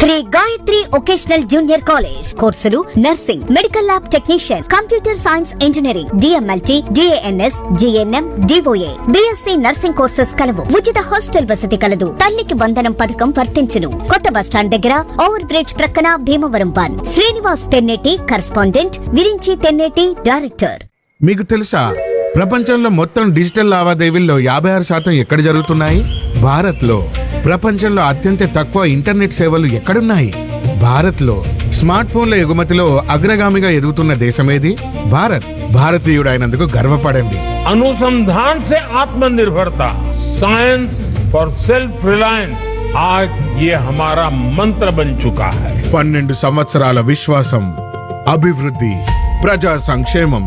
Shri Gayatri vocational junior college కోర్సులు nursing medical lab technician computer science engineering DMLT DNS GNM DOA BSc nursing courses కలవు ఉచిత hostel వసతి కలదు తల్లికి వందనం పథకం వర్తించును కొత్త బస్టాండ్ దగ్గర ఓవర్ బ్రిడ్జ్ ప్రక్కన Bhimavaram one Srinivas Tenneti correspondent Virinchi Tenneti director మీకు తెలుసా ప్రపంచంలో మొత్తం డిజిటల్ లావాదేవీల్లో యాభై ఆరు శాతం ఎక్కడ జరుగుతున్నాయి భారత్లో ప్రపంచంలో అత్యంత తక్కువ ఇంటర్నెట్ సేవలు ఎక్కడున్నాయి భారత్లో స్మార్ట్ ఫోన్ల ఎగుమతిలో అగ్రగామిగా ఎదుగుతున్న దేశమేది భారత్ భారతీయుడైనందుకు గర్వపడండి अनुसंधान से आत्मनिर्भरता साइंस फॉर सेल्फ रिलायंस आज ये हमारा मंत्र बन चुका है పన్నెండు సంవత్సరాల విశ్వాసం అభివృద్ధి ప్రజా సంక్షేమం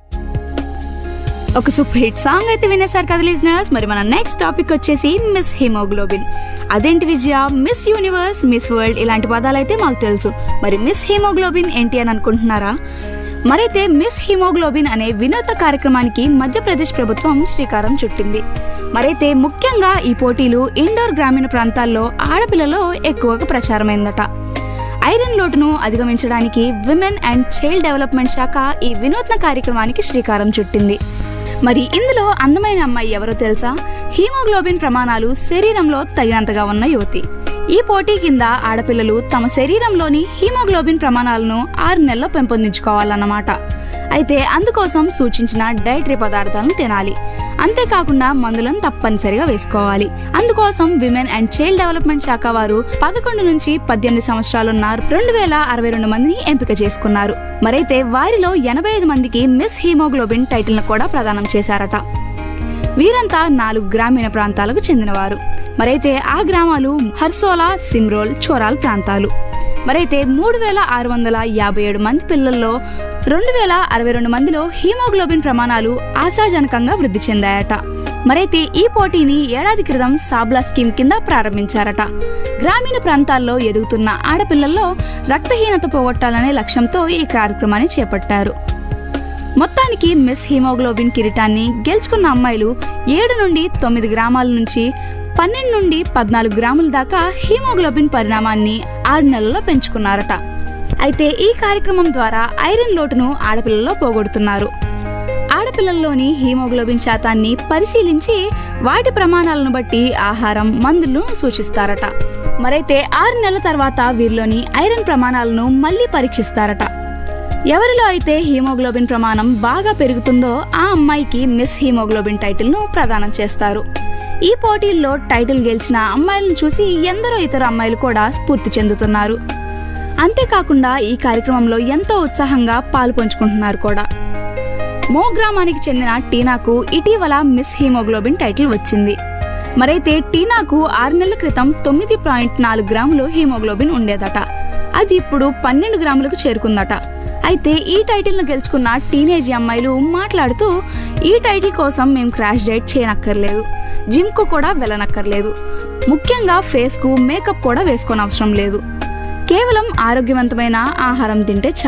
ఒక సూపర్ హిట్ సాంగ్ అయితే వినేసారు కదా లిజనర్స్ మరి మన నెక్స్ట్ టాపిక్ వచ్చేసి మిస్ హిమోగ్లోబిన్ అదేంటి Vijaya miss universe miss world ఇలాంటి పదాలు అయితే మాకు తెలుసు మరి మిస్ హిమోగ్లోబిన్ ఏంటి అని అనుకుంటున్నారా మరైతే మిస్ హిమోగ్లోబిన్ అనే వినూత్న కార్యక్రమానికి మధ్యప్రదేశ్ ప్రభుత్వం శ్రీకారం చుట్టింది మరైతే ముఖ్యంగా ఈ పోటీలు ఇండోర్ గ్రామీణ ప్రాంతాల్లో ఆడపిల్లలో ఎక్కువగా ప్రచారమైందట ఐరన్ లోటును అధిగమించడానికి విమెన్ అండ్ చైల్డ్ డెవలప్మెంట్ శాఖ ఈ వినూత్న కార్యక్రమానికి శ్రీకారం చుట్టింది మరి ఇందులో అందమైన అమ్మాయి ఎవరో తెలుసా హీమోగ్లోబిన్ ప్రమాణాలు శరీరంలో తగినంతగా ఉన్న యువతి ఈ పోటీ కింద ఆడపిల్లలు తమ శరీరంలోని హీమోగ్లోబిన్ ప్రమాణాలను ఆరు నెలల్లో పెంపొందించుకోవాలన్నమాట అయితే అందుకోసం సూచించిన డైటరీ పదార్థాలను తినాలి అంతేకాకుండా మందులను తప్పనిసరిగా వేసుకోవాలి అందుకోసం విమెన్ అండ్ చైల్డ్ డెవలప్మెంట్ శాఖ వారు పదకొండు నుంచి పద్దెనిమిది సంవత్సరాలున్న రెండు వేల అరవై రెండు మందిని ఎంపిక చేసుకున్నారు మరైతే వారిలో ఎనభై ఐదు మందికి మిస్ హీమోగ్లోబిన్ టైటిల్ ను కూడా ప్రదానం చేశారట వీరంతా నాలుగు గ్రామీణ ప్రాంతాలకు చెందినవారు మరైతే ఆ గ్రామాలు హర్సోలా సిమ్రోల్ చోరాల్ ప్రాంతాలు మరైతే మూడు వేల ఆరు వందల యాభై ఏడు మంది పిల్లల్లో రెండు వేల అరవై రెండు మందిలో హీమోగ్లోబిన్ ప్రమాణాలు ఆశాజనకంగా వృద్ధి చెందాయట మరైతే ఈ పోటీని ఏడాది క్రితం సాబ్లా స్కీమ్ కింద ప్రారంభించారట గ్రామీణ ప్రాంతాల్లో ఎదుగుతున్న ఆడపిల్లల్లో రక్తహీనత పోగొట్టాలనే లక్ష్యంతో ఈ కార్యక్రమాన్ని చేపట్టారు మొత్తానికి మిస్ హీమోగ్లోబిన్ కిరీటాన్ని గెలుచుకున్న అమ్మాయిలు ఏడు నుండి తొమ్మిది గ్రామాల నుంచి పన్నెండు నుండి పద్నాలుగు గ్రాముల దాకా హీమోగ్లోబిన్ పరిణామాన్ని ఆరు నెలల్లో పెంచుకున్నారట అయితే ఈ కార్యక్రమం ద్వారా ఐరన్ లోటును ఆడపిల్లల్లో పోగొడుతున్నారు ఆడపిల్లల్లోని హీమోగ్లోబిన్ శాతాన్ని పరిశీలించి వాటి ప్రమాణాలను బట్టి ఆహారం మందులను సూచిస్తారట మరైతే ఆరు నెలల తర్వాత వీరిలోని ఐరన్ ప్రమాణాలను మళ్ళీ పరీక్షిస్తారట ఎవరిలో అయితే హీమోగ్లోబిన్ ప్రమాణం బాగా పెరుగుతుందో ఆ అమ్మాయికి మిస్ హీమోగ్లోబిన్ టైటిల్ ను ప్రదానం చేస్తారు ఈ పోటీల్లో టైటిల్ గెలిచిన అమ్మాయిలను చూసి ఎందరో ఇతర అమ్మాయిలు కూడా స్ఫూర్తి చెందుతున్నారు అంతేకాకుండా ఈ కార్యక్రమంలో ఎంతో ఉత్సాహంగా పాలు పంచుకుంటున్నారు కూడా మో గ్రామానికి చెందిన టీనాకు ఇటీవల మిస్ హీమోగ్లోబిన్ టైటిల్ వచ్చింది మరైతే టీనాకు ఆరు నెలల క్రితం తొమ్మిది పాయింట్ నాలుగు గ్రాములు హీమోగ్లోబిన్ ఉండేదట అది ఇప్పుడు పన్నెండు గ్రాములకు చేరుకుందట అయితే ఈ టైటిల్ను గెలుచుకున్న టీనేజ్ అమ్మాయిలు మాట్లాడుతూ ఈ టైటిల్ కోసం మేము క్రాష్ డైట్ చేయనక్కర్లేదు జిమ్కు కూడా వెళ్ళనక్కర్లేదు ముఖ్యంగా ఫేస్కు మేకప్ కూడా వేసుకోనవసరం లేదు కేవలం ఆరోగ్యవంతమైన ఆహారం తింటే చాలు